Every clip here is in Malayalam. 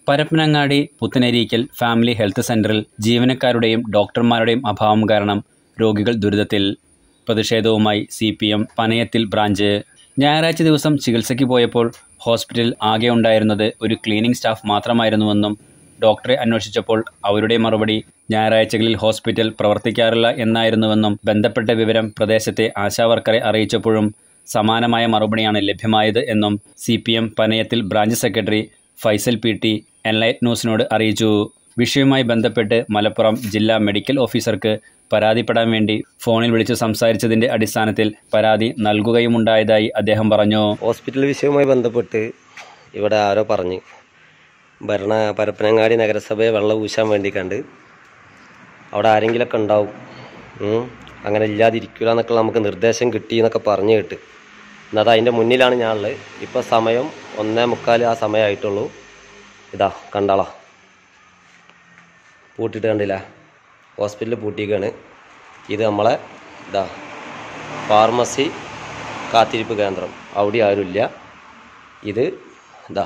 പരപ്പനങ്ങാടി പുത്തനരീക്കൽ ഫാമിലി ഹെൽത്ത് സെന്ററിൽ ജീവനക്കാരുടെയും ഡോക്ടർമാരുടെയും അഭാവം കാരണം രോഗികൾ ദുരിതത്തിൽ പ്രതിഷേധവുമായി സി പി എം പനയത്തിൽ ബ്രാഞ്ച് ഞായറാഴ്ച ദിവസം ചികിത്സയ്ക്ക് പോയപ്പോൾ ഹോസ്പിറ്റലിൽ ആകെ ഉണ്ടായിരുന്നത് ഒരു ക്ലീനിംഗ് സ്റ്റാഫ് മാത്രമായിരുന്നുവെന്നും ഡോക്ടറെ അന്വേഷിച്ചപ്പോൾ അവരുടെ മറുപടി ഞായറാഴ്ചകളിൽ ഹോസ്പിറ്റൽ പ്രവർത്തിക്കാറില്ല എന്നായിരുന്നുവെന്നും ബന്ധപ്പെട്ട വിവരം പ്രദേശത്തെ ആശാവർക്കറെ അറിയിച്ചപ്പോഴും സമാനമായ മറുപടിയാണ് ലഭ്യമായത് എന്നും സി പി എം പനയത്തിൽ branch secretary Faisal P T Enlight ന്യൂസിനോട് അറിയിച്ചു വിഷയവുമായി ബന്ധപ്പെട്ട് മലപ്പുറം ജില്ലാ മെഡിക്കൽ ഓഫീസർക്ക് പരാതിപ്പെടാൻ വേണ്ടി ഫോണിൽ വിളിച്ചു സംസാരിച്ചതിന്റെ അടിസ്ഥാനത്തിൽ പരാതി നൽകുകയുമുണ്ടായതായി അദ്ദേഹം പറഞ്ഞു ഹോസ്പിറ്റൽ വിഷയവുമായി ബന്ധപ്പെട്ട് ഇവിടെ ആരോ പറഞ്ഞ് ഭരണ പരപ്പനങ്ങാടി നഗരസഭയെ വെള്ളം ഊശാൻ വേണ്ടി കണ്ട് അവിടെ ആരെങ്കിലൊക്കെ ഉണ്ടാവും ഉം. അങ്ങനെ ഇല്ലാതിരിക്കില്ല എന്നൊക്കെ നമുക്ക് നിർദ്ദേശം കിട്ടി എന്നൊക്കെ പറഞ്ഞു കേട്ട് എന്നാൽ അതിൻ്റെ മുന്നിലാണ് ഞാനുള്ളത് ഇപ്പോൾ സമയം ഒന്നേ മുക്കാൽ ആ സമയമായിട്ടുള്ളൂ ഇതാ കണ്ടാളാ പൂട്ടിയിട്ട് കണ്ടില്ല ഹോസ്പിറ്റലിൽ പൂട്ടിയേക്കാണ് ഇത് നമ്മളെ ഇതാ ഫാർമസി കാത്തിരിപ്പ് കേന്ദ്രം അവിടെ ആരുമില്ല ഇത് ഇതാ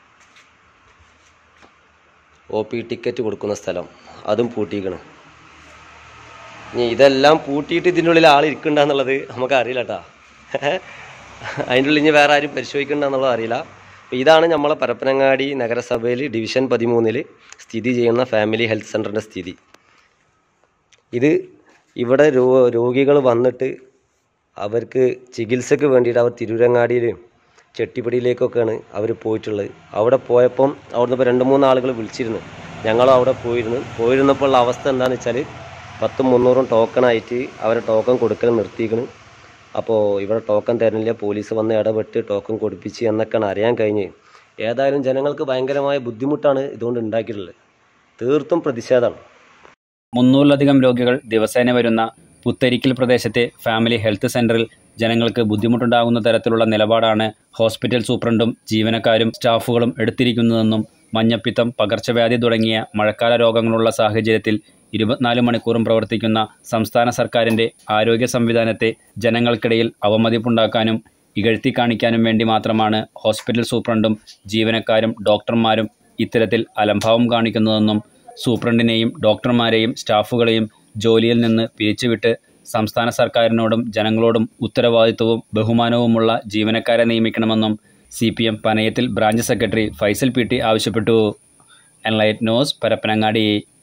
ഒ പി ടിക്കറ്റ് കൊടുക്കുന്ന സ്ഥലം അതും പൂട്ടിയിരിക്കണം ഇനി ഇതെല്ലാം പൂട്ടിയിട്ട് ഇതിൻ്റെ ഉള്ളിൽ ആൾ ഇരിക്കണ്ടെന്നുള്ളത് നമുക്ക് അറിയില്ല കേട്ടാ അതിൻ്റെ ഉള്ളിൽ ഇനി വേറെ ആരും പരിശോധിക്കണ്ടെന്നുള്ളത് അറിയില്ല അപ്പോൾ ഇതാണ് നമ്മളെ പരപ്പനങ്ങാടി നഗരസഭയിൽ ഡിവിഷൻ പതിമൂന്നിൽ സ്ഥിതി ചെയ്യുന്ന ഫാമിലി ഹെൽത്ത് സെൻ്ററിൻ്റെ സ്ഥിതി ഇത് ഇവിടെ രോ രോഗികൾ വന്നിട്ട് അവർക്ക് ചികിത്സയ്ക്ക് വേണ്ടിയിട്ട് അവർ തിരൂരങ്ങാടിയിലും ചെട്ടിപ്പടിയിലേക്കൊക്കെയാണ് അവർ പോയിട്ടുള്ളത് അവിടെ പോയപ്പം അവിടുന്ന് ഇപ്പോൾ രണ്ട് മൂന്ന് ആളുകൾ വിളിച്ചിരുന്നു ഞങ്ങളും അവിടെ പോയിരുന്നു പോയിരുന്നപ്പോൾ ഉള്ള അവസ്ഥ എന്താണെന്ന് വെച്ചാൽ പത്തും മുന്നൂറും ടോക്കണായിട്ട് അവരെ ടോക്കൺ കൊടുക്കൽ നിർത്തിയിരിക്കണം അപ്പോൾ ഇവിടെ ടോക്കൺ തരുന്നില്ല പോലീസ് വന്ന് ഇടപെട്ട് ടോക്കൺ കൊടുപ്പിച്ച് എന്നൊക്കെയാണ് അറിയാൻ കഴിഞ്ഞ് ഏതായാലും ജനങ്ങൾക്ക് ഭയങ്കരമായ ബുദ്ധിമുട്ടാണ് ഇതുകൊണ്ട് ഉണ്ടാക്കിയിട്ടുള്ളത് തീർത്തും പ്രതിഷേധമാണ് മുന്നൂറിലധികം രോഗികൾ ദിവസേന വരുന്ന പുത്തരിക്കൽ പ്രദേശത്തെ ഫാമിലി ഹെൽത്ത് സെന്ററിൽ ജനങ്ങൾക്ക് ബുദ്ധിമുട്ടുണ്ടാകുന്ന തരത്തിലുള്ള നിലപാടാണ് ഹോസ്പിറ്റൽ സൂപ്രണ്ടും ജീവനക്കാരും സ്റ്റാഫുകളും എടുത്തിരിക്കുന്നതെന്നും മഞ്ഞപ്പിത്തം പകർച്ചവ്യാധി തുടങ്ങിയ മഴക്കാല രോഗങ്ങളുള്ള സാഹചര്യത്തിൽ ഇരുപത്തിനാല് മണിക്കൂറും പ്രവർത്തിക്കുന്ന സംസ്ഥാന സർക്കാരിൻ്റെ ആരോഗ്യ സംവിധാനത്തെ ജനങ്ങൾക്കിടയിൽ അവമതിപ്പുണ്ടാക്കാനും ഇകഴ്ത്തി കാണിക്കാനും വേണ്ടി മാത്രമാണ് ഹോസ്പിറ്റൽ സൂപ്രണ്ടും ജീവനക്കാരും ഡോക്ടർമാരും ഇത്തരത്തിൽ അലംഭാവം കാണിക്കുന്നതെന്നും സൂപ്രണ്ടിനെയും ഡോക്ടർമാരെയും സ്റ്റാഫുകളെയും ജോലിയിൽ നിന്ന് പിരിച്ചുവിട്ട് സംസ്ഥാന സർക്കാരിനോടും ജനങ്ങളോടും ഉത്തരവാദിത്വവും ബഹുമാനവുമുള്ള ജീവനക്കാരെ നിയമിക്കണമെന്നും സി പി എം പനയത്തിൽ branch secretary Faisal P T ആവശ്യപ്പെട്ടു എൻലൈറ്റ് ന്യൂസ് പരപ്പനങ്ങാടി